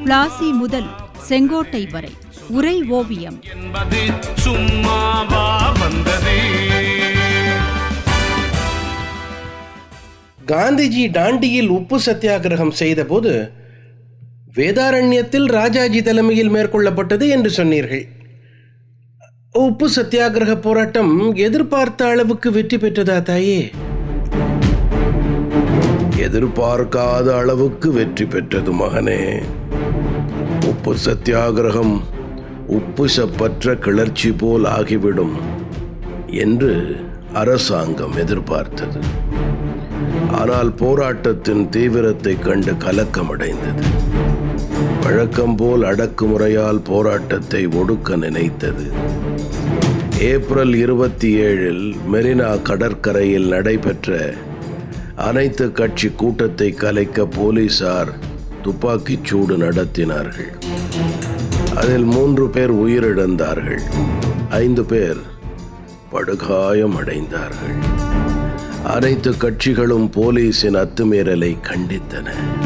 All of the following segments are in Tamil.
பிளாசி முதல் செங்கோட்டை வரை உரை ஓவியம் என்பது சும்மாவா வந்தது காந்திஜி டாண்டியில் உப்பு சத்தியாகிரகம் செய்தபோது வேதாரண்யத்தில் ராஜாஜி தலைமையில் மேற்கொள்ளப்பட்டது என்று சொன்னீர்கள் உப்பு சத்தியாகிரக போராட்டம் எதிர்பார்த்த அளவுக்கு வெற்றி பெற்றதா தாயே எதிர்பார்க்காத அளவுக்கு வெற்றி பெற்றது மகனே உப்பு சத்தியாகிரகம் உப்பு சப்பற்ற கிளர்ச்சி போல் ஆகிவிடும் என்று அரசாங்கம் எதிர்பார்த்தது ஆனால் போராட்டத்தின் தீவிரத்தை கண்டு கலக்கமடைந்தது வழக்கம் போல் அடக்குமுறையால் போராட்டத்தை ஒடுக்க நினைத்தது ஏப்ரல் இருபத்தி ஏழில் மெரினா கடற்கரையில் நடைபெற்ற அனைத்து கட்சி கூட்டத்தை கலைக்க போலீசார் துப்பாக்கிச் சூடு நடத்தினார்கள் அதில் மூன்று பேர் உயிரிழந்தார்கள் ஐந்து பேர் படுகாயம் அடைந்தார்கள் அனைத்து கட்சிகளும் போலீசின் அத்துமீறலை கண்டித்தன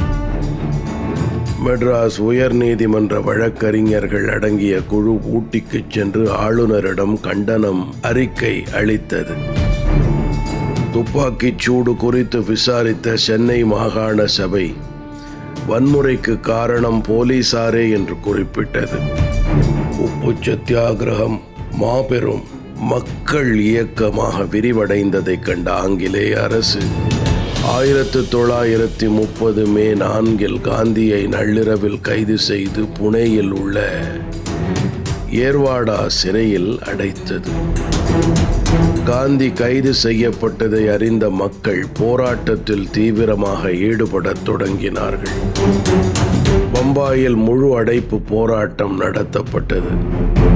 மெட்ராஸ் உயர் நீதிமன்ற வழக்கறிஞர்கள் அடங்கிய குழு ஊட்டிக்கு சென்று ஆளுநரிடம் கண்டனம் அறிக்கை அளித்தது துப்பாக்கிச் சூடு குறித்து விசாரித்த சென்னை மாகாண சபை வன்முறைக்கு காரணம் போலீசாரே என்று குறிப்பிட்டது உப்பு சத்தியாகிரகம் மாபெரும் மக்கள் இயக்கமாக விரிவடைந்ததைக் கண்ட ஆங்கிலேய அரசு ஆயிரத்து தொள்ளாயிரத்தி முப்பது மே நான்கில் காந்தியை நள்ளிரவில் கைது செய்து புனேயில் உள்ள ஏர்வாடா சிறையில் அடைத்தது காந்தி கைது செய்யப்பட்டதை அறிந்த மக்கள் போராட்டத்தில் தீவிரமாக ஈடுபடத் தொடங்கினார்கள் பம்பாயில் முழு அடைப்பு போராட்டம் நடத்தப்பட்டது